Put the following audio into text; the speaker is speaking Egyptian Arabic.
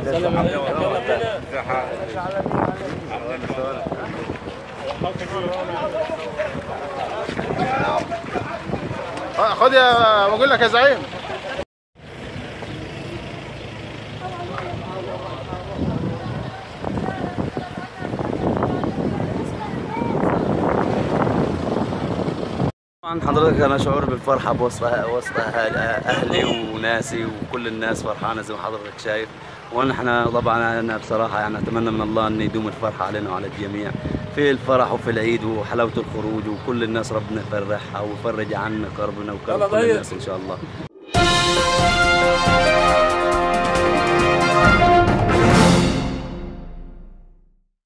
خد يا بقول لك يا زعيم طبعا حضرتك انا شعور بالفرحه بوسط وسط أهل- اهلي وناسي وكل الناس فرحانه زي ما حضرتك شايف ونحن طبعا انا بصراحه يعني اتمنى من الله ان يدوم الفرحه علينا وعلى الجميع في الفرح وفي العيد وحلاوه الخروج وكل الناس ربنا يفرحها ويفرج عنا كربنا وكرب كل الناس ان شاء الله